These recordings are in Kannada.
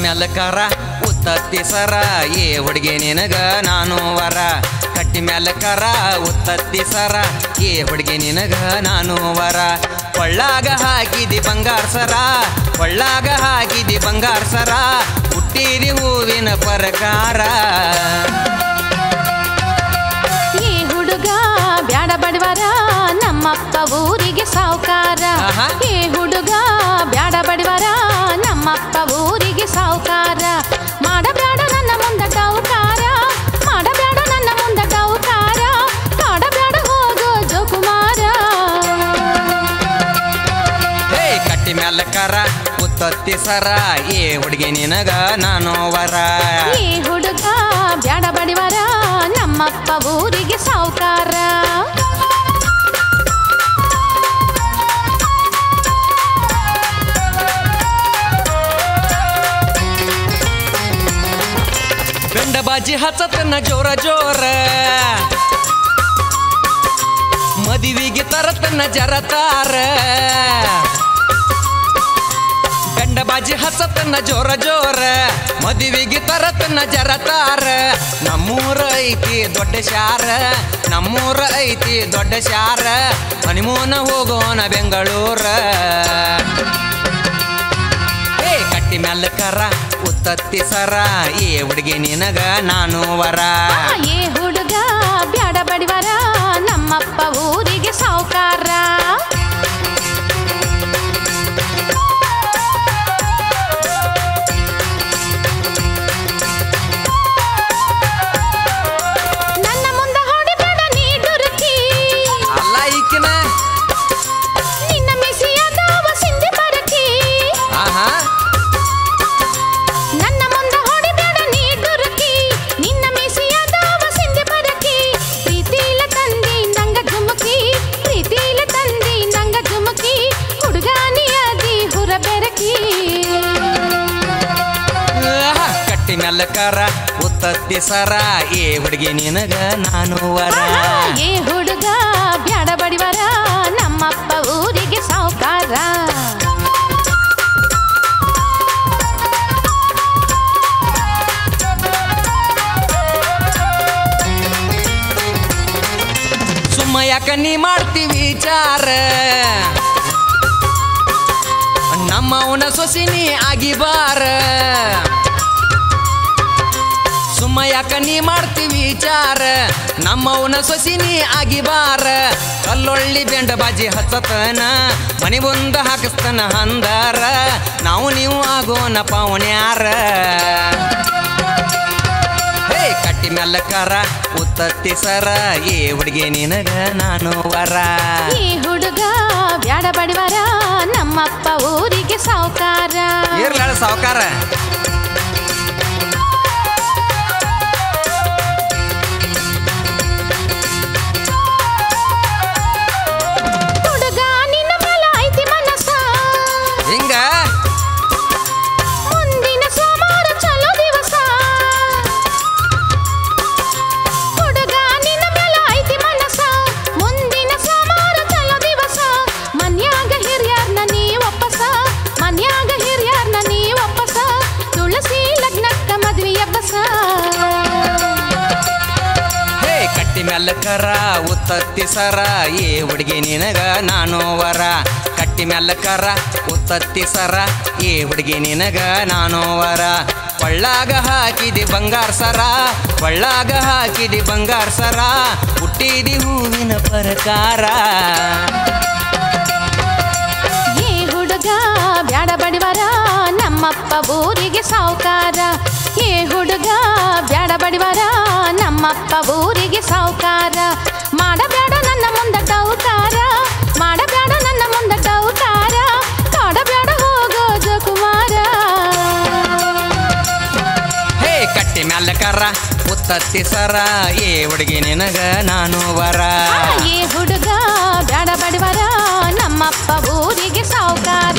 ಮ್ಯಾಲಕಾರ ಉತ್ತತ್ತಿ ಸರ ಏ ಹುಡುಗಿ ನಿನಗ ನಾನು ವರ ಕಟ್ಟಿ ಮ್ಯಾಲಕಾರ ಉತ್ತತ್ತಿ ಸರ ಏ ಹುಡುಗಿ ನಿನಗ ನಾನು ವರ ಕೊಳ್ಳಾಗ ಹಾಕಿದಿ ಬಂಗಾರ ಸರ ಕೊಳ್ಳಾಗ ಹಾಕಿದಿ ಬಂಗಾರ ಸರ ಹುಟ್ಟಿರಿ ಹೂವಿನ ಪ್ರಕಾರ ಈ ಹುಡುಗ ಬ್ಯಾಡ ಬಡವರ ನಮ್ಮಪ್ಪ ಊರಿಗೆ ಸಾವುಕಾರ ಆಹಾ. ಈ ಹುಡುಗ ಬ್ಯಾಡ ಬಡವರ ನಮ್ಮಪ್ಪ ಊರಿಗೆ ಸಾವುಕಾರ ಮಾಡಬ್ಯಾಡ ನನ್ನ ಮುಂದ ಡೌಕಾರ ಮಾಡಬ್ಯಾಡ ನನ್ನ ಮುಂದ ಡೌಕಾರ ಮಾಡಬ್ಯಾಡ ಹೋಗೋ ಜೋಕುಮಾರ ಹೇ ಕಟ್ಟಿ ಮ್ಯಾಲಕಾರ ಉತ್ತತ್ತಿ ಸರ ಏ ಹುಡುಗಿ ನಿನಗ ನಾನು ವರ ಈ ಹುಡುಗ ಬ್ಯಾಡ ಬಡವರ ನಮ್ಮಪ್ಪ ಊರಿಗೆ ಸಾವುಕಾರ ಗಂಡ ಬಾಜಿ ಹಚ್ಚತನ ಜೋರ ಜೋರ ಮದುವಿಗೆ ತರತನ ಜರತಾರ ಗಂಡ ಬಾಜಿ ಹಚ್ಚತನ ಜೋರ ಜೋರ ಮದುವಿಗೆ ತರತನ ಜರತಾರ ನಮ್ಮೂರ ಐತಿ ದೊಡ್ಡ ಶಾರ ನಮ್ಮೂರ ಐತಿ ದೊಡ್ಡ ಶಾರ ಹನಿಮೂನ ಹೋಗೋಣ ಬೆಂಗಳೂರ ಏ ಕಟ್ಟಿ ಮ್ಯಾಲಕರ ಉತ್ತತ್ತಿ ಸರ ಏ ಹುಡುಗಿ ನಿನಗ ನಾನು ವರ ಏ ಹುಡುಗ ಬ್ಯಾಡ ಬಡಿವರ ನಮ್ಮಪ್ಪ ಊರಿಗೆ ಸಾವುಕಾರ ನನ್ನ ಮುಂದ ಹೊಡಿಬೇಡ ನೀ ಡುರುಕಿ ಅಲ್ಲ ಈಕಿನ ನಿನ್ನ ಮಿಸಿಯದಾವ ಸಿಂಧಿ ಬರಕಿ ಆಹಾ ನನ್ನ ಮುಂದ ಹೊಡಿಬೇಡ ನೀ ಡುರುಕಿ ನಿನ್ನ ಮಿಸಿಯದಾವ ಸಿಂಧಿ ಬರಕಿ ಪ್ರೀತಿಲ ತಂದಿ ನಂಗ ಜುಮುಕಿ ಪ್ರೀತಿಲ ತಂದಿ ನಂಗ ಜುಮುಕಿ ಹುಡುಗಾನಿಯಾದಿ ಹುರ ಬೆರಕಿ ಆಹಾ, ಕಟ್ಟಿ ಮ್ಯಾಲಕರ ಉತ್ತತ್ತಿ ಸರ ಏ ಹುಡುಗಿ ನಿನಗ ನಾನು ವರ ಏ ಹುಡುಗ ಬ್ಯಾಡ ಬಡಿವರ ನಮ್ಮಪ್ಪ ಊರಿಗೆ ಸಾವುಕಾರ ಸುಮ್ಮ ಯಾಕ ನೀ ಮಾಡ್ತೀವಿ ವಿಚಾರ ನಮ್ಮವನ ಸೊಸಿನಿ ಆಗಿಬಾರ ಸುಮ್ಮ ಯಾಕ ನೀ ಮಾಡ್ತೀವಿ ವಿಚಾರ ನಮ್ಮವನ ಸೊಸಿನಿ ಆಗಿಬಾರ ಕಲ್ಲೊಳ್ಳಿ ಬೆಂಡ ಬಾಜಿ ಹಚ್ಚತನ ಮನೆ ಮುಂದ ಹಾಕಿಸ್ತನ ಹಂದಾರ ನಾವು ನೀವು ಆಗೋನ ಪವನ್ಯಾರ ಹೇ ಕಟ್ಟಿ ಮೆಲ್ಲಕಾರ ಉತ್ತತ್ತಿ ಸರ ಏ ಹುಡುಗಿ ನಿನಗ ನಾನು ವರ ಈ ಹುಡುಗ ಬ್ಯಾಡ ಬಡಿವರ ನಮ್ಮಪ್ಪ ಊರಿಗೆ ಸಾವುಕಾರ ಇರ್ಲಾಳ ಸಾವುಕಾರ ಹುಡುಗ ನಿನ್ನ ಮೇಲ ಐತಿ ಮನಸ್ಸ ಹಿಂಗ ಮುಂದಿನ ಸೋಮವಾರ ಚಲೋ ದಿವಸ ಹುಡುಗ ನಿನ್ನ ಮೇಲ ಐತಿ ಮನಸ್ಸ ಮುಂದಿನ ಸೋಮವಾರ ಚಲೋ ದಿವಸ ಮನ್ಯಾಗ ಹಿರಿಯರ್ನ ನೀ ಒಪ್ಪಸ ಮನ್ಯಾಗ ಹಿರಿಯರ್ನ ನೀ ಒಪ್ಪಸ ತುಳಸಿ ಲಗ್ನಕ್ಕ ಮದ್ವಿಯ ಬಸ ಹೇ ಕಟ್ಟಿ ಮೆಲ್ಲಕರ ಉತ್ತತ್ತಿ ಸರ ಏ ಹುಡುಗಿ ನಿನಗ ನಾನು ವರ ಕಟ್ಟಿ ಮೆಲ್ಲಕರ ಉತ್ತತ್ತಿ ಸರ ಏ ಹುಡುಗಿ ನಿನಗ ನಾನು ವರ ಕೊಳ್ಳಾಗ ಹಾಕಿದಿ ಬಂಗಾರ ಸರ ಕೊಳ್ಳಾಗ ಹಾಕಿದಿ ಬಂಗಾರ ಸರ ಹುಟ್ಟಿದಿ ಹೂವಿನ ಪ್ರಕಾರ ಈ ಹುಡುಗ ಬ್ಯಾಡ ಬಡಿವರ ನಮ್ಮಪ್ಪ ಊರಿಗೆ ಸಾವುಕಾರ ಈ ಹುಡುಗ ಬ್ಯಾಡ ಬಡಿವರ ನಮ್ಮಪ್ಪ ಊರಿಗೆ ಸಾವುಕಾರ ಮಾಡಬೇಡ ನನ್ನ ಮುಂದ ಡೌಕಾರ ಮಾಡಬೇಡ ನನ್ನ ಮುಂದ ಡೌಕಾರ ಕಾಡಬೇಡ ಹೋಗೋ ಜಕುಮಾರ ಹೇ ಕಟ್ಟಿ ಮ್ಯಾಲಕರ ಉತ್ತತ್ತಿ ಸರ ಏ ಹುಡುಗಿ ನಿನಗ ನಾನು ವರ ಈ ಹುಡುಗ ಬ್ಯಾಡ ಬಡಿವರ ನಮ್ಮಪ್ಪ ಊರಿಗೆ ಸಾವುಕಾರ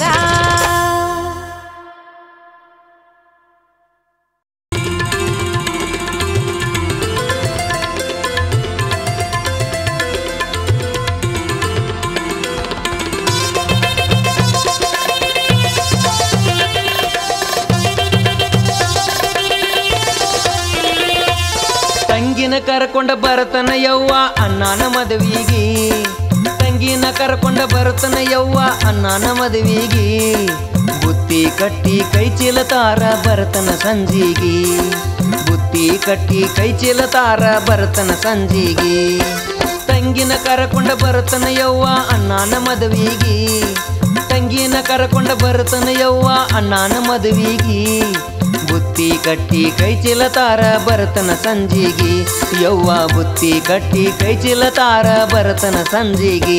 ತಂಗಿನ ಕರ್ಕೊಂಡ ಬರತನ ಯವ್ವ ಅಣ್ಣನ ಮದುವಿಗಿ ತಂಗಿನ ಕರ್ಕೊಂಡ ಬರತನ ಯವ್ವ ಅಣ್ಣನ ಮದುವಿಗಿ ಬುತ್ತಿ ಕಟ್ಟಿ ಕೈ ಚೀಲತಾರ ಬರತನ ಸಂಜಿಗಿ ಬುತ್ತಿ ಕಟ್ಟಿ ಕೈ ಚೀಲತಾರ ಬರತನ ಸಂಜಿಗಿ ತಂಗಿನ ಕರಕೊಂಡ ಬರತನ ಯವ್ವ ಅಣ್ಣನ ಮದುವಿಗಿ ತಂಗಿನ ಕರಕೊಂಡ ಬರತನ ಯವ್ವ ಅಣ್ಣನ ಮದುವಿಗಿ ಬುತ್ತಿ ಕಟ್ಟಿ ಕೈ ಚೀಲತಾರ ಬರತನ ಸಂಜಿಗಿ ಯವ್ವ ಬುತ್ತಿ ಕಟ್ಟಿ ಕೈ ಚೀಲತಾರ ಬರತನ ಸಂಜಿಗಿ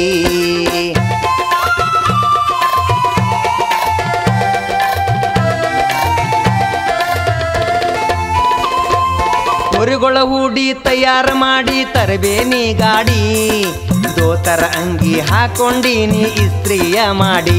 ಹೊರಿಗೊಳ ಹೂಡಿ ತಯಾರ ಮಾಡಿ ತರಬೇನಿ ಗಾಡಿ ದೋತರ ಅಂಗಿ ಹಾಕೊಂಡೀನಿ ಇಸ್ತ್ರಿಯ ಮಾಡಿ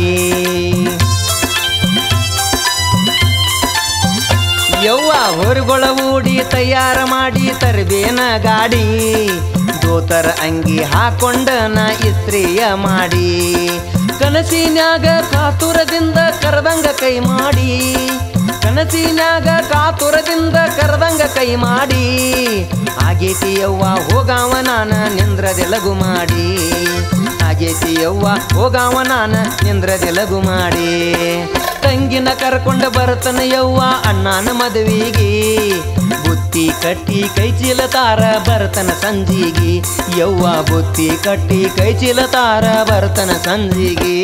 ಯವ್ವ ಹೊರಗೊಳ ಹೂಡಿ ತಯಾರ ಮಾಡಿ ತರಬೇನ ಗಾಡಿ ದೋತರ ಅಂಗಿ ಹಾಕೊಂಡನ ಇಸ್ತ್ರಿಯ ಮಾಡಿ ಕನಸಿನ್ಯಾಗ ಕಾತುರದಿಂದ ಕರೆದಂಗ ಕೈ ಮಾಡಿ ಕನಸಿನ್ಯಾಗ ಕಾತುರದಿಂದ ಕರೆದಂಗ ಕೈ ಮಾಡಿ ಆಗೇತಿ ಯವ್ವ ಹೋಗಾವ ನಾನ ನಿಂದ್ರದೆ ಲಘು ಮಾಡಿ ಆಗೇತಿ ಯವ್ವ ಹೋಗಾವ ನಾನ ನಿಂದ್ರದೆ ಲಘು ಮಾಡಿ ತಂಗಿನ ಕರ್ಕೊಂಡ ಬರ್ತನ ಯವ್ವ ಅಣ್ಣನ ಮದುವಿಗಿ ಬುತ್ತಿ ಕಟ್ಟಿ ಕೈ ಚೀಲತಾರ ಬರ್ತನ ಸಂಜಿಗಿ ಯವ್ವ ಬುತ್ತಿ ಕಟ್ಟಿ ಕೈ ಚೀಲತಾರ ಬರ್ತನ ಸಂಜಿಗಿ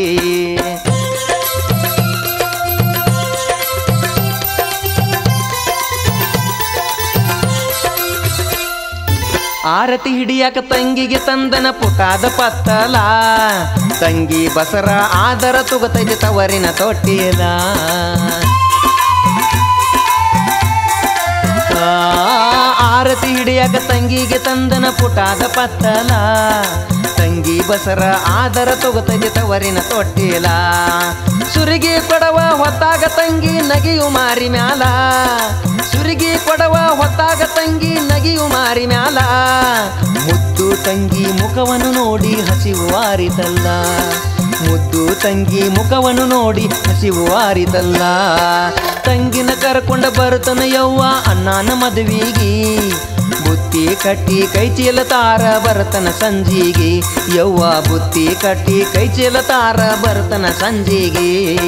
ಆರತಿ ಹಿಡಿಯಾಕ ತಂಗಿಗೆ ತಂದನ ಪುಟಾದ ಪತ್ತಲ ತಂಗಿ ಬಸರ ಆದರ ತುಗತೈತಿ ತವರಿನ ತೊಟ್ಟಿಲ ಆ, ಆರತಿ ಹಿಡಿಯಾಕ ತಂಗಿಗೆ ತಂದನ ಪುಟಾದ ಪತ್ತಲ ತಂಗಿ ಬಸರ ಆದರ ತೊಗತೈತಿ ತವರಿನ ತೊಟ್ಟಿಲ ಸುರಿಗೆ ಕೊಡವ ಹೊತ್ತಾಗ ತಂಗಿ ನಗಿಯು ಮಾರಿ ಮ್ಯಾಲ ಸುರಿಗೆ ಕೊಡವ ಹೊತ್ತಾಗ ತಂಗಿ ನಗಿಯು ಮಾರಿ ಮ್ಯಾಲ ಮುದ್ದು ತಂಗಿ ಮುಖವನ್ನು ನೋಡಿ ಹಸಿವು ಆರಿತಲ್ಲ ಮುದ್ದು ತಂಗಿ ಮುಖವನ್ನು ನೋಡಿ ಹಸಿವು ಆರಿತಲ್ಲ ತಂಗಿನ ಕರ್ಕೊಂಡ ಬರ್ತನ ಯವ್ವ ಅಣ್ಣನ ಮದುವಿಗಿ ಬುತ್ತಿ ಕಟ್ಟಿ ಕೈ ಚೀಲತಾರ ಬರ್ತನ ಸಂಜಿಗಿ ಯವ್ವ ಬುತ್ತಿ ಕಟ್ಟಿ ಕೈ ಚೀಲತಾರ ಬರ್ತನ ಸಂಜಿಗಿ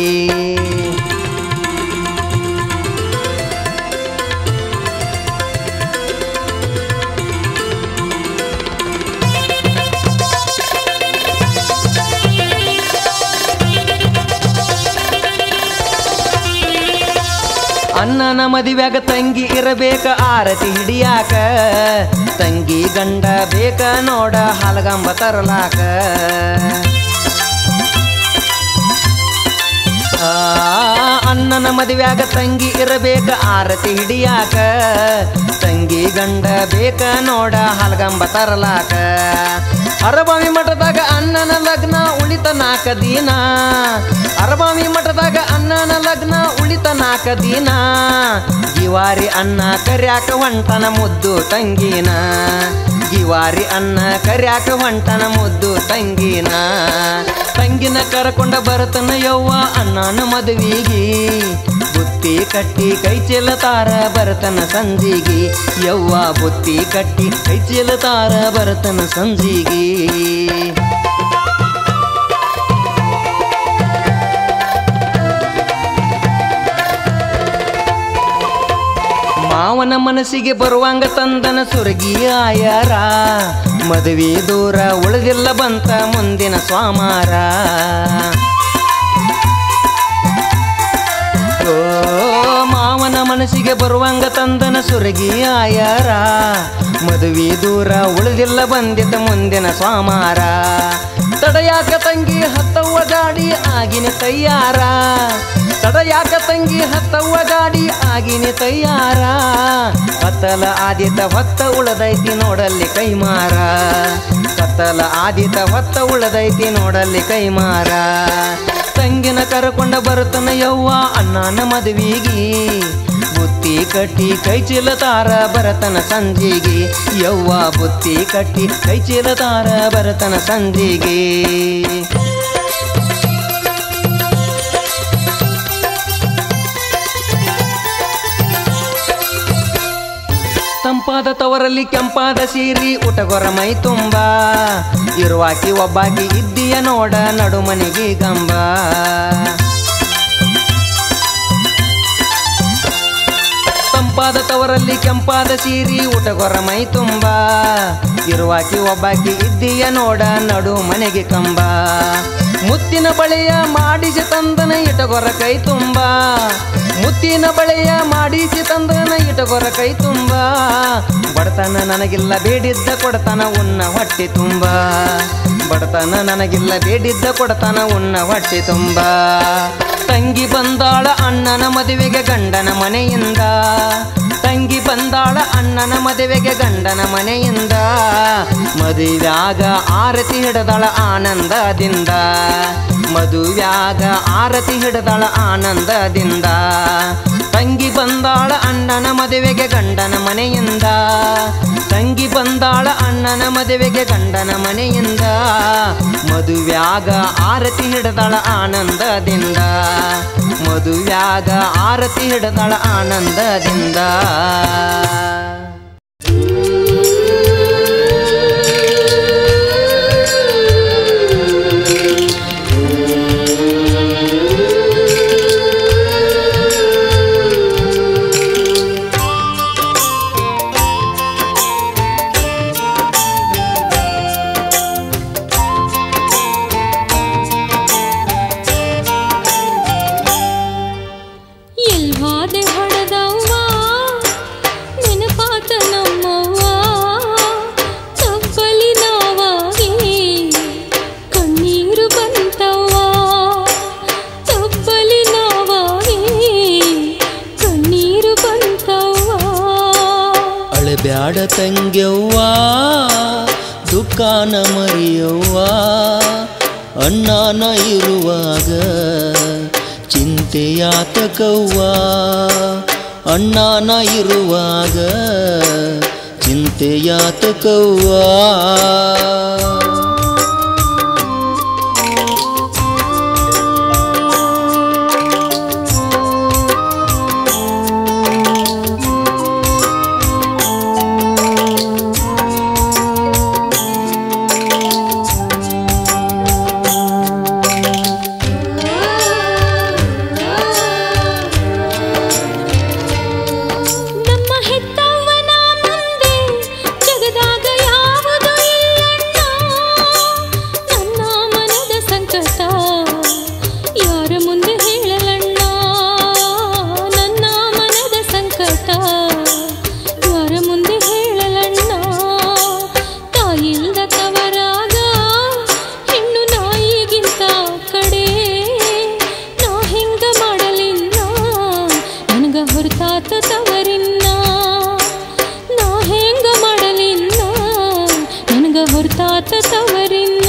ಅಣ್ಣನ ಮದುವ್ಯಾಗ ತಂಗಿ ಇರಬೇಕ ಆರತಿ ಹಿಡಿಯಾಕ ತಂಗಿ ಗಂಡ ಬೇಕ ನೋಡ ಹಲಗಂಬ ತರಲಾಕ ಆ, ಅಣ್ಣನ ಮದುವ್ಯಾಗ ತಂಗಿ ಇರಬೇಕ ಆರತಿ ಹಿಡಿಯಾಕ ತಂಗಿ ಗಂಡ ಬೇಕ ನೋಡ ಹಲಗಂಬ ತರಲಾಕ ಅರಬಾವಿ ಮಠದಾಗ ಅಣ್ಣನ ಲಗ್ನ ಉಳಿತ ನಾಕ ದಿನ ಅರಬಾವಿ ಮಠದಾಗ ಅಣ್ಣನ ಲಗ್ನ ಉಳಿತ ನಾಕ ದಿನ ಗಿವಾರಿ ಅಣ್ಣ ಕರ್ಯಾಕ ಹೊಂಟನ ಮುದ್ದು ತಂಗಿನ ಗಿವಾರಿ ಅಣ್ಣ ಕರ್ಯಾಕ ಹೊಂಟನ ಮುದ್ದು ತಂಗಿನ ತಂಗಿನ ಕರ್ಕೊಂಡ ಬರ್ತನ ಯವ್ವ ಅಣ್ಣನ ಮದುವಿಗಿ ಬುತ್ತಿ ಕಟ್ಟಿ ಕೈ ಚೆಲ್ಲತಾರ ಬರ್ತನ ಸಂಜಿಗಿ ಯವ್ವ ಬುತ್ತಿ ಕಟ್ಟಿ ಕೈ ಚೆಲ್ಲತಾರ ಬರ್ತನ ಸಂಜಿಗಿ ಮಾವನ ಮನಸ್ಸಿಗೆ ಬರುವಂಗ ತಂದನ ಸುರಗಿ ಆಯಾರ ಮದುವೆ ದೂರ ಉಳಿದಿಲ್ಲ ಬಂತ ಮುಂದಿನ ಸ್ವಾಮಾರ ಓ ಮಾವನ ಮನಸ್ಸಿಗೆ ಬರುವಂಗ ತಂದನ ಸುರಗಿ ಆಯಾರ ಮದುವೆ ದೂರ ಉಳಿದಿಲ್ಲ ಬಂದಿದ್ದ ಮುಂದಿನ ಸ್ವಾಮಾರ ತಡಯಾಕ ತಂಗಿ ಹತ್ತವ್ವ ಗಾಡಿ ಆಗಿನ ತಯ್ಯಾರ ತಡಯಾಕ ತಂಗಿ ಹತ್ತವ್ವ ಗಾಡಿ ಆಗಿನ ತಯ್ಯಾರ ಕತ್ತಲ ಆದಿತ ಹೊತ್ತ ಉಳದೈತಿ ನೋಡಲ್ಲಿ ಕೈಮಾರ ಕತ್ತಲ ಆದಿತ ಹೊತ್ತ ಉಳದೈತಿ ನೋಡಲ್ಲಿ ಕೈಮಾರ ತಂಗಿನ ಕರ್ಕೊಂಡ ಬರುತ್ತನ ಯವ್ವ ಅಣ್ಣನ ಮದುವಿಗಿ ಬುತ್ತಿ ಕಟ್ಟಿ ಕೈ ಚೀಲತಾರ ಬರತನ ಸಂಜಿಗಿ ಯವ್ವ ಬುತ್ತಿ ಕಟ್ಟಿ ಕೈ ಚೀಲತಾರ ಬರತನ ಸಂಜಿಗಿ ತಂಪಾದ ತವರಲ್ಲಿ ಕೆಂಪಾದ ಸೀರಿ ಉಟಗೊರ ಮೈ ತುಂಬ ಇರುವಾಕಿ ಒಬ್ಬಾಕಿ ಇದ್ದೀಯ ನೋಡ ನಡುಮನಿಗೆ ಗಂಬ ತಂಪಾದ ತವರಲ್ಲಿ ಕೆಂಪಾದ ಸೀರಿ ಉಟಗೊರ ಮೈ ತುಂಬ ಇರುವಾಕಿ ಒಬ್ಬಾಕಿ ಇದ್ದೀಯ ನೋಡ ನಡು ಮನೆಗೆ ಕಂಬ ಮುತ್ತಿನ ಬಳೆಯ ಮಾಡಿಸಿ ತಂದನ ಇಟಗೊರ ಕೈ ತುಂಬ ಮುತ್ತಿನ ಬಳೆಯ ಮಾಡಿಸಿ ತಂದನ ಇಟಗೊರ ಕೈ ತುಂಬ ಬಡತನ ನನಗಿಲ್ಲ ಬೇಡಿದ್ದ ಕೊಡತನ ಉನ್ನ ಹೊಟ್ಟೆ ತುಂಬ ಬಡತನ ನನಗಿಲ್ಲ ಬೇಡಿದ್ದ ಕೊಡತನ ಉನ್ನ ಹೊಟ್ಟೆ ತುಂಬ ತಂಗಿ ಬಂದಾಳ ಅಣ್ಣನ ಮದುವೆಗೆ ಗಂಡನ ಮನೆಯಿಂದ ತಂಗಿ ಬಂದಾಳ ಅಣ್ಣನ ಮದುವೆಗೆ ಗಂಡನ ಮನೆಯಿಂದ ಮದುವ್ಯಾಗ ಆರತಿ ಹಿಡದಾಳ ಆನಂದದಿಂದ ಮದುವ್ಯಾಗ ಆರತಿ ಹಿಡದಾಳ ಆನಂದದಿಂದ ತಂಗಿ ಬಂದಾಳ ಅಣ್ಣನ ಮದುವೆಗೆ ಗಂಡನ ಮನೆಯಿಂದ ತಂಗಿ ಬಂದಾಳ ಅಣ್ಣನ ಮದುವೆಗೆ ಗಂಡನ ಮನೆಯಿಂದ ಮದುವ್ಯಾಗ ಆರತಿ ಹಿಡದಾಳ ಆನಂದದಿಂದ ಮದುವ್ಯಾಗ ಆರತಿ ಹಿಡದಾಳ ಆನಂದದಿಂದ ಎಲ್ವಾದೆ ಹೊಡೆದವ್ವ ನೆನಪಾತ ನಮ್ಮವ್ವ ತಪ್ಪಲಿ ನಾವಾಗಿ ಕಣ್ಣೀರು ಬಂತವ್ವ ತಪ್ಪಲಿ ನಾವಾಗಿ ಕಣ್ಣೀರು ಬಂತವ್ವ ಅಳಬ್ಯಾಡ ತಂಗ್ಯವ್ವ ದುಃಖಾನ ಮರಿಯವ್ವ ಅಣ್ಣನ ಇರುವಾಗ ಚಿಂತೆಯಾತಕವ್ವ ಅಣ್ಣನ ಇರುವಾಗ ಚಿಂತೆಯಾತಕವ್ವ ನಮ್ಮ ಹೆತ್ತವ್ವನ ಮುಂದೆ ಜಗದಾಗ ಯಾವುದು ಇಲ್ಲಣ್ಣ ನನ್ನ ಮನದ ಸಂಕಟ ಯಾರ ಮುಂದೆ ಹೇಳಲಣ್ಣ ನನ್ನ ಮನದ ಸಂಕಟ ಯಾರ ಮುಂದೆ ಹೇಳಲಣ್ಣ ತಾಯಿಲ್ದ ತವರಾಗ ಹೆಣ್ಣು ನಾಯಿಗಿಂತ ಕಡೆ ನಾ ಹಿಂಗ ಮಾಡಲಿಲ್ಲ ನನಗ ಹೊರತಾತ ತವರಿನ್ನ ನಾ ಹೆಂಗ ಮಾಡಲಿಲ್ಲ ನನಗ ಹೊರತಾತ ತವರಿನ್ನ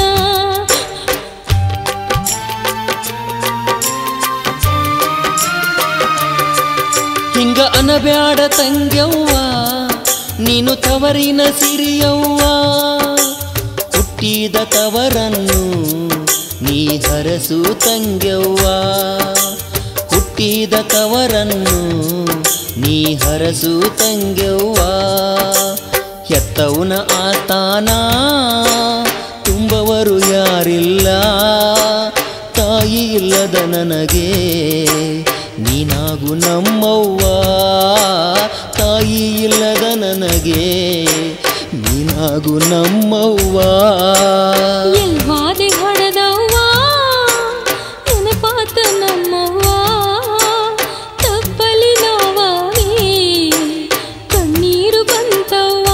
ಹಿಂಗ ಅನಬ್ಯಾಡ ತಂಗ್ಯವ್ವ ನೀನು ತವರಿನ ಸಿರಿಯವ್ವ ಹುಟ್ಟಿದ ತವರನ್ನು ನೀ ಹರಸು ತಂಗ್ಯವ್ವ ಹುಟ್ಟಿದ ತವರನ್ನು ನೀ ಹರಸು ತಂಗ್ಯವ್ವ ಹೆತ್ತವನ ಆತಾನ ತುಂಬವರು ಯಾರಿಲ್ಲ ತಾಯಿ ಇಲ್ಲದ ನನಗೆ ನೀನಾಗು ನಮ್ಮವ್ವ ತಾಯಿ ಇಲ್ಲದ ನನಗೆ ನೀನಾಗು ನಮ್ಮವ್ವ ಎಲ್ವಾದೆ ಹೊಡೆದವ್ವ ನೆನಪಾತ ನಮ್ಮವ್ವ ತಪ್ಪಲಿ ನೋವಾಗಿ ಕಣ್ಣೀರು ಬಂತವ್ವ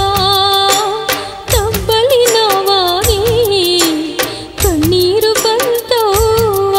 ತಪ್ಪಲಿ ನೋವಾಗಿ ಕಣ್ಣೀರು ಬಂತವ್ವ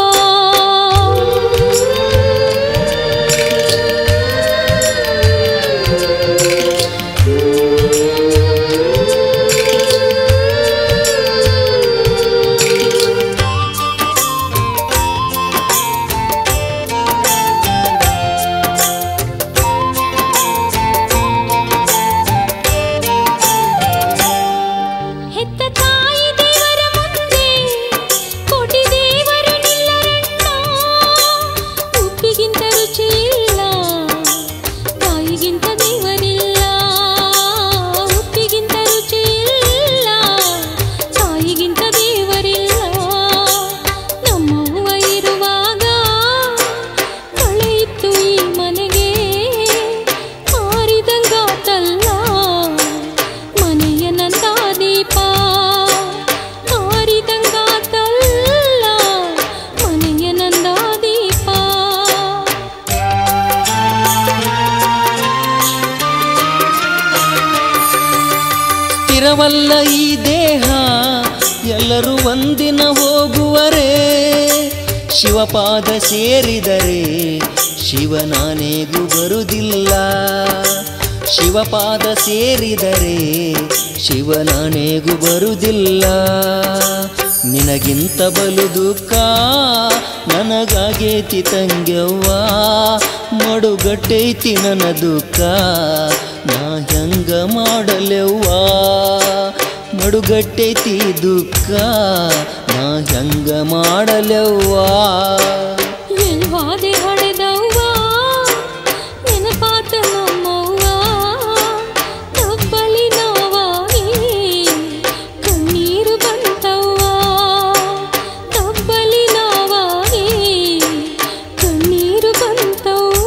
ಸ್ಥಿರವಲ್ಲ ಈ ದೇಹ ಎಲ್ಲರೂ ಒಂದಿನ ಹೋಗುವರೇ ಶಿವಪಾದ ಸೇರಿದರೆ ಶಿವನಾನೆಗೂ ಬರುವುದಿಲ್ಲ ಶಿವಪಾದ ಸೇರಿದರೆ ಶಿವನಾನೆಗೂ ಬರುವುದಿಲ್ಲ ನಿನಗಿಂತ ಬಲು ದುಃಖ ನನಗಾಗೇತಿ ತಂಗ್ಯವ್ವ ಮಡುಗಟ್ಟೈತಿ ನನ್ನ ದುಃಖ ನಾ ಹೆಂಗ ಮಾಡಲೆವ್ವ ಮಡುಗಟ್ಟೈತಿ ದುಃಖ ನಾ ಹೆಂಗ ಮಾಡಲೆವ್ವ ಎಲ್ವಾದೆ ಹಡೆದವ್ವ ನೆನಪಾತ ನಮ್ಮವ್ವ ತಪ್ಪಲಿ ನೋವಾಗಿ ಕಣ್ಣೀರು ಬಂತವ್ವ ತಪ್ಪಲಿ ನೋವಾಗಿ ಕಣ್ಣೀರು ಬಂತವ್ವ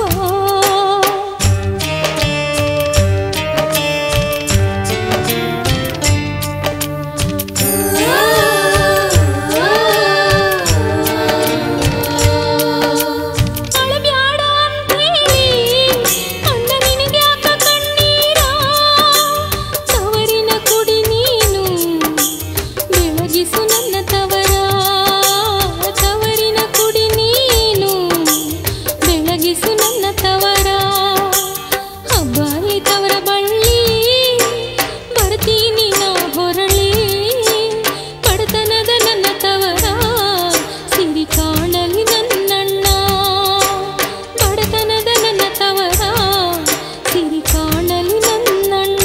ಅಳಬ್ಯಾಡ ಅಂಥೇಳಿ ಅಂದ ನಿನಗ್ಯಾಕ ಕಣ್ಣೀರ ತವರಿನ ಕುಡಿ ನೀನು ಬೆಳಗಿಸು ನನ್ನ ತವರ ತವರಿನ ಕುಡಿ ನೀನು ಬೆಳಗಿಸು ನನ್ನ ತವರ ಹಬ್ಬಲಿ ತವರ ಬಳ್ಳಿ ಬರ್ತೀನಿ ನಾ ಹೊರಳಿ ಬಡತನದ ನನ್ನ ತವರ ಸಿರಿ ಕಾಣಲಿ ನನ್ನಣ್ಣ ಬಡತನದ ನನ್ನ ತವರ ಸಿರಿ ಕಾಣಲಿ ನನ್ನಣ್ಣ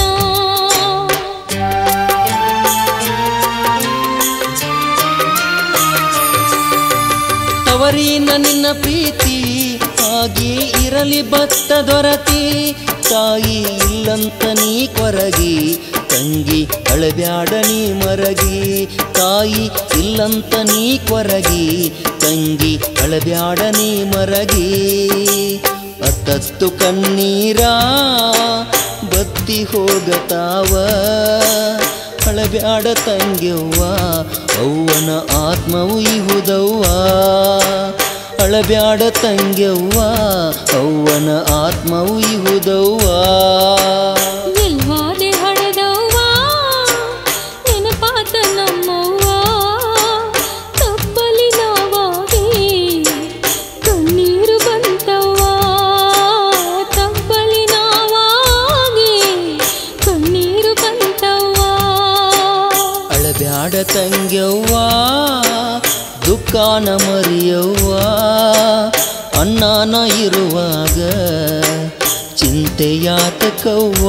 ತವರಿನ ನಿನ್ನ ಪ್ರೀತಿ ಹಾಗೆ ಇರಲಿ ಭತ್ತ ದೊರತಿ ತಾಯಿ ಇಲ್ಲಂತ ನೀ ಕೊರಗಿ ತಂಗಿ ಅಳಬ್ಯಾಡ ನೀ ಮರಗಿ ತಾಯಿ ಇಲ್ಲಂತ ನೀ ಕೊರಗಿ ತಂಗಿ ಅಳಬ್ಯಾಡ ನೀ ಮರಗಿ ಅತ್ತತ್ತು ಕಣ್ಣೀರ ಬತ್ತಿ ಹೋಗತಾವ ಅಳಬ್ಯಾಡ ತಂಗ್ಯವ್ವ ಅವ್ವನ ಆತ್ಮವು ಇಹುದವ್ವ ಅಳಬ್ಯಾಡ ತಂಗ್ಯವ್ವ ಅವ್ವನ ಆತ್ಮವು ಇಹುದವ್ವ ಎಲ್ವಾದೆ ಹಡೆದವ್ವ ನೆನಪಾತ ನಮ್ಮವ್ವ ತಪ್ಪಲಿ ನಾವಾಗಿ ಕಣ್ಣೀರು ಬಂತವ್ವ ತಪ್ಪಲಿ ನಾವಾಗಿ ಕಣ್ಣೀರು ಬಂತವ್ವ ಅಳಬ್ಯಾಡ ತಂಗ್ಯವ್ವ ದುಃಖಾನ ಮರಿಯವ್ವ ಅಣ್ಣನ ಇರುವಾಗ ಚಿಂತೆಯಾತಕವ್ವ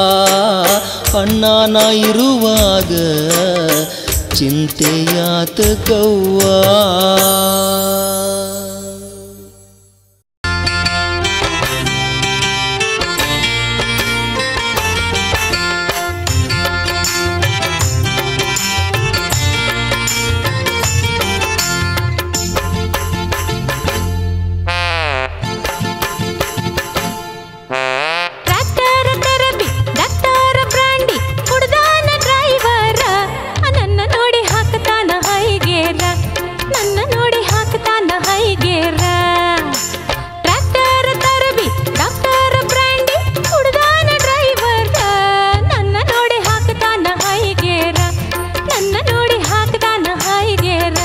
ಅಣ್ಣನ ಇರುವಾಗ ಚಿಂತೆಯಾತಕವ್ವ ಟ್ರ್ಯಾಕ್ಟರ್ ತೆರಬಿ ಡಾಕ್ಟರ್ ಬ್ರಾಂಡಿ ಹುಡ್ದಾನ ಡ್ರೈವರ ನನ್ನ ನೋಡಿ ಹಾಕ್ತಾನ ಹೈಗೇರ ನನ್ನ ನೋಡಿ ಹಾಕ್ತಾನ ಹೈಗೇರ ಟ್ರ್ಯಾಕ್ಟರ್ ತರಬಿ ಡಾಕ್ಟರ್ ಬ್ರಾಂಡಿ ಹುಡ್ದಾನ ಡ್ರೈವರ ನನ್ನ ನೋಡಿ ಹಾಕ್ತಾನ ಹೈಗೇರ ನನ್ನ ನೋಡಿ ಹಾಕ್ತಾನ ಹೈಗೇರ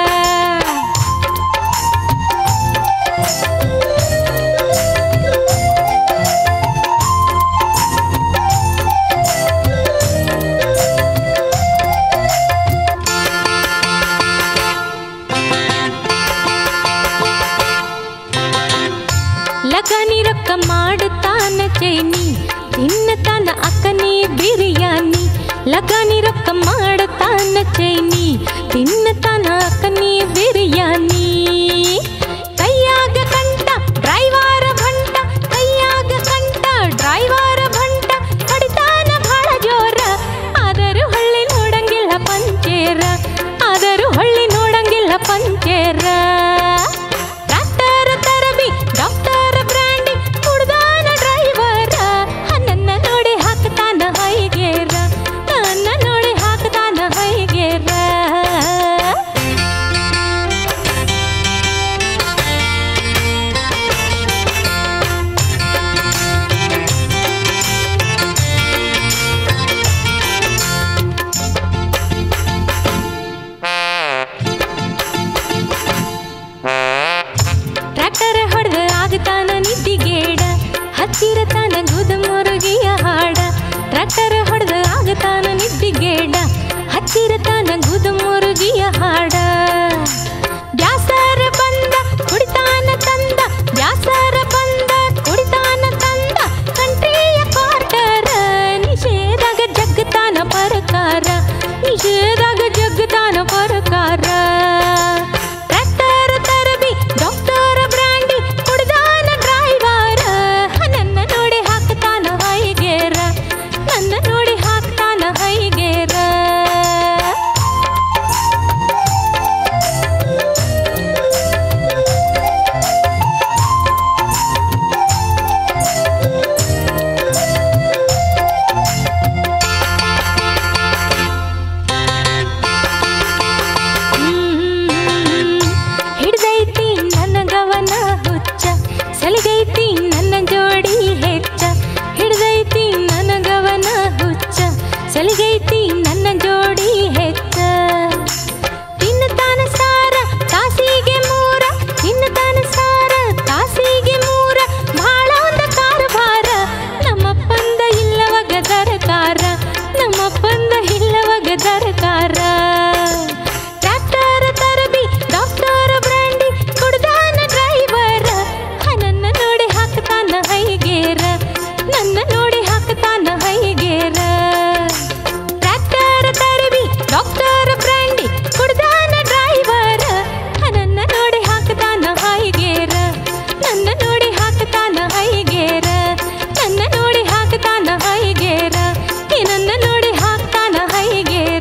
ಲಗನಿ ರೊಕ್ಕ ಮಾಡುತ್ತಾನ ಚೈನಿ ತಿನ್ನತಾನ ಅಕ್ಕನಿ ಬಿರಿಯಾನಿ ಲಗನಿ ರೊಕ್ಕ ಮಾಡುತ್ತಾನ ಚೈನಿ ತಿನ್ನತಾನ ಅಕ್ಕನಿ ಬಿರಿಯಾನಿ ಕೈಯಾಗ ಕಂಟ ಡ್ರೈವರ ಭಂಟ ಕೈಯಾಗ ಕಂಟ ಡ್ರೈವರ ಭಂಟ ಕಡಿತಾನ ಬಹಳ ಜೋರ ಆದರೂ ಹಳ್ಳಿ ನೋಡಂಗಿಲ್ಲ ಪಂಚೇರ ಆದರೂ ಹಳ್ಳಿ ನೋಡಂಗಿಲ್ಲ ಪಂಚೇರ ಟ್ರ್ಯಾಕ್ಟರ್ ತರಬಿ ಡಾಕ್ಟರ್ ಬ್ರ್ಯಾಂಡಿ ಹುಡ್ದಾನ ಡ್ರೈವರ ನನ್ನ ನೋಡಿ ಹಾಕ್ತಾನ ಹೈಗೇರ ನನ್ನ ನೋಡಿ ಹಾಕ್ತಾನ ಹೈಗೇರ ಹಚ್ಚಿರತಾನ ಗುದ ಮುರುಗಿಯ ಹಾಡ ಟ್ರ್ಯಾಕ್ಟರ್ ಹೊಡೆದ ಆಗತಾನ ನಿದ್ದಿಗೇಡ ಹಚ್ಚಿರತಾನ ಗುದ ಮುರುಗಿಯ ಹಾಡ ಬ್ಯಾಸರ ಬಂದ ಕುಡಿತಾನ ತಂದ ಬ್ಯಾಸರ ಬಂದ ಕುಡಿತಾನ ತಂದ ಕಂಟ್ರಿಯ ಕ್ವಾರ್ಟರ ನಿಷೇಧಾಗ ಜಗ್ತಾನ ಪರಕಾರ ನಿಷೇಧಾಗ ಜಗ್ತಾನ ಪರಕಾರ ಟ್ರ್ಯಾಕ್ಟರ್ ತರಬಿ ಡಾಕ್ಟರ್ ಬ್ರಾಂಡಿ ಕುಡ್ದಾನ ಡ್ರೈವರ ನನ್ನ ನೋಡಿ ಹಾಕ್ತಾನ ಹೈಗೇರ ನನ್ನ ನೋಡಿ ಹಾಕ್ತಾನ ಹೈಗೇರ ಹಿಡ್ದೈತಿ ನನ್ನ ಗವನ ಹುಚ್ಚ ಸಲಿಗೈತಿ ನನ್ನ ಜೋಡಿ ಹೆಚ್ಚ ಹಿಡ್ದೈತಿ ನನ್ನ ಗವನ ಹುಚ್ಚ ಸಲಿಗೈತಿ ನನ್ನ ಜೋಡಿ ಹೆಚ್ಚ ತಿನ್ನತಾನ ಸಾರ ತಾಸಿಗೆ ಮೂರ ತಿನ್ನತಾನ ಸಾರ ತಾಸಿಗೆ ಮೂರ ಭಾಳ ಒಂದ ಕಾರಭಾರ ನಮ್ಮಪ್ಪಂದ ಇಲ್ಲವಗ ದರಕಾರ ನಮ್ಮಪ್ಪಂದ ಇಲ್ಲವಗ ದರಕಾರ ಟ್ರ್ಯಾಕ್ಟರ್ ತರಬಿ ಡಾಕ್ಟರ್ ಬ್ರಾಂಡಿ ಕುಡ್ದಾನ ಡ್ರೈವರ ನನ್ನ ನೋಡಿ ಹಾಕ್ತಾನ ಹೈಗೇರ ನನ್ನ ನೋಡಿ ಹಾಕ್ತಾನ ಹೈಗೇರ ಟ್ರ್ಯಾಕ್ಟರ್ ತರಬಿ ಡಾಕ್ಟರ್ ಬ್ರಾಂಡಿ ಕುಡ್ದಾನ ಡ್ರೈವರ ನನ್ನ ನೋಡಿ ಹಾಕ್ತಾನ ಹೈಗೇರ ನನ್ನ ನೋಡಿ ಹಾಕ್ತಾನ ಹೈಗೇರ ನನ್ನ ನೋಡಿ ಹಾಕ್ತಾನ ಹೈಗೇರ ಈ ನನ್ನ ನೋಡಿ ಹಾಕ್ತಾನ ಹೈಗೇರ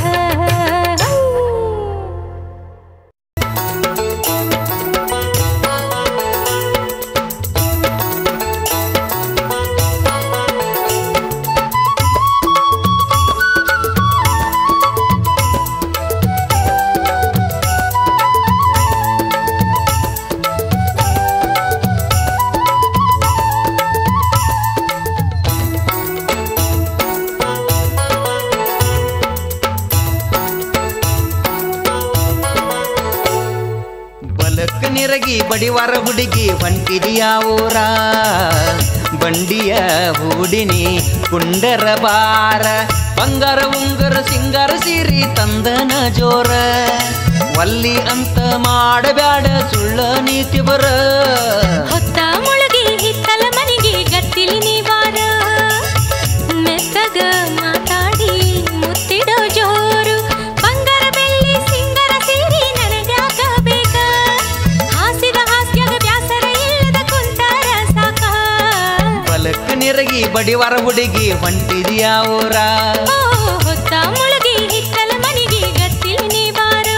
ಬಲಕ್ಕ ನಿರಗಿ ಬಡಿವಾರ ಹುಡುಗಿ ಹೊಂಟಿದಿಯ ಊರ ಬಂಡಿಯ ಹೂಡಿನಿ ಕುಂಡರ ಬಾರ ಬಂಗಾರ ಉಂಗರ ಸಿಂಗಾರ ಸೀರಿ ತಂದನ ಜೋರ ವಲ್ಲಿ ಅಂತ ಮಾಡಬ್ಯಾಡ ಸುಳ್ಳ ನೀತಿ ಬರ ಹೊತ್ತ ಮುಳುಗಿ ಹಿತ್ತಲ ಮನೆಗೆ ಗತ್ತಿಲಿ ನೀವಾರ ಮೆತ್ತಗ ಮಾತಾಡಿ ಮುತ್ತಿಡೋ ಜೋರು ಬಂಗಾರ ಬೆಳ್ಳಿ ಸಿಂಗರ ಸೀರಿ ನನಗ್ಯಾಕ ಬೇಕ ಹಾಸಿದ ಹಾಸ್ಯಾಗ ಬ್ಯಾಸರ ಇಲ್ಲದ ಕುಂತಾರ ಸಾಕ ಬಲಕ್ಕ ನಿರಗಿ ಬಡಿವಾರ ಹುಡುಗಿ ಹೊಂಟಿದಿಯ ಊರ ಓ ಹೊತ್ತ ಮುಳುಗಿ ಹಿತ್ತಲ ಮನೆಗೆ ಗತ್ತಿಲಿ ನೀವಾರು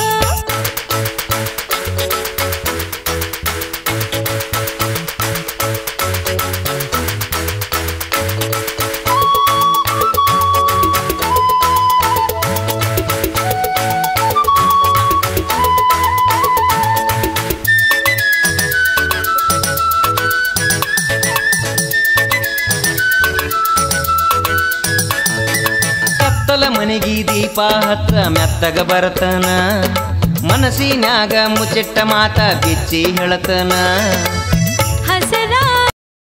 ಕತ್ತಲ ಮನೆಗಿ ದೀಪ ಹತ್ತ ಮೆತ್ತಗ ಬರತನ ಮನಸ್ಸಿನ್ಯಾಗ ಮುಚ್ಚಿಟ್ಟ ಮಾತ ಬಿಚ್ಚಿ ಹೇಳತನ